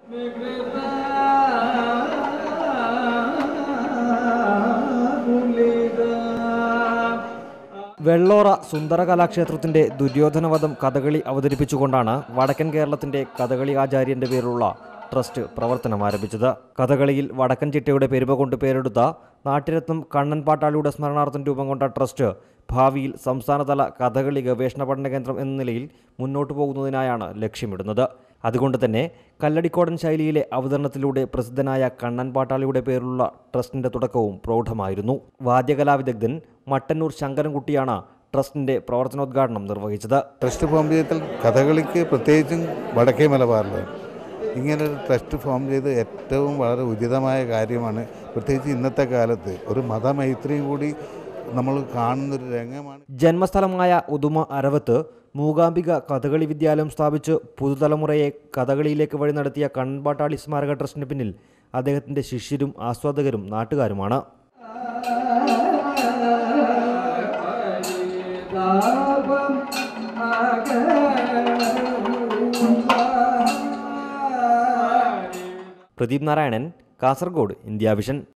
വെള്ളോറ സുന്ദര കലാക്ഷേത്രത്തിന്റെ ദുര്യോധനവധം കഥകളി അവതരിപ്പിച്ചുകൊണ്ടാണ് വടക്കൻ കേരളത്തിന്റെ കഥകളി ആചാര്യന്റെ പേരിലുള്ള ട്രസ്റ്റ് പ്രവർത്തനം ആരംഭിച്ചത് കഥകളിയിൽ വടക്കൻ ചിട്ടയുടെ പെരുമ കൊണ്ട് പേരെടുത്ത നാട്ടിരത്നം കണ്ണൻ പാട്ടാളിയുടെ സ്മരണാർത്ഥം രൂപം കൊണ്ട ട്രസ്റ്റ് ഭാവിയിൽ സംസ്ഥാനതല കഥകളി ഗവേഷണ പഠന കേന്ദ്രം എന്ന നിലയിൽ മുന്നോട്ടു പോകുന്നതിനായാണ് ലക്ഷ്യമിടുന്നത് അതുകൊണ്ട് തന്നെ കല്ലടിക്കോടൻ ശൈലിയിലെ അവതരണത്തിലൂടെ പ്രസിദ്ധനായ കണ്ണൻ പാട്ടാളിയുടെ പേരിലുള്ള ട്രസ്റ്റിന്റെ തുടക്കവും പ്രൗഢമായിരുന്നു വാദ്യകലാവിദഗ്ധൻ മട്ടന്നൂർ ശങ്കരൻകുട്ടിയാണ് ട്രസ്റ്റിന്റെ പ്രവർത്തനോദ്ഘാടനം നിർവഹിച്ചത് ട്രസ്റ്റ് ഫോം ചെയ്തിൽ കഥകളിക്ക് പ്രത്യേകിച്ചും വടക്കേ മലബാറിൽ ഇങ്ങനൊരു ട്രസ്റ്റ് ഫോം ചെയ്ത് ഏറ്റവും വളരെ ഉചിതമായ കാര്യമാണ് പ്രത്യേകിച്ച് ഇന്നത്തെ കാലത്ത് ഒരു മതമൈത്രിയും കൂടി നമ്മൾ കാണുന്നൊരു രംഗമാണ് ജന്മസ്ഥലമായ ഉദുമ അരവത്ത് മൂകാംബിക കഥകളി വിദ്യാലയം സ്ഥാപിച്ച് പുതുതലമുറയെ കഥകളിയിലേക്ക് വഴി നടത്തിയ കൺപാട്ടാളി സ്മാരക ട്രസ്റ്റിന് പിന്നിൽ അദ്ദേഹത്തിന്റെ ശിഷ്യരും ആസ്വാദകരും നാട്ടുകാരുമാണ് പ്രദീപ് നാരായണൻ കാസർഗോഡ് ഇന്ത്യ വിഷൻ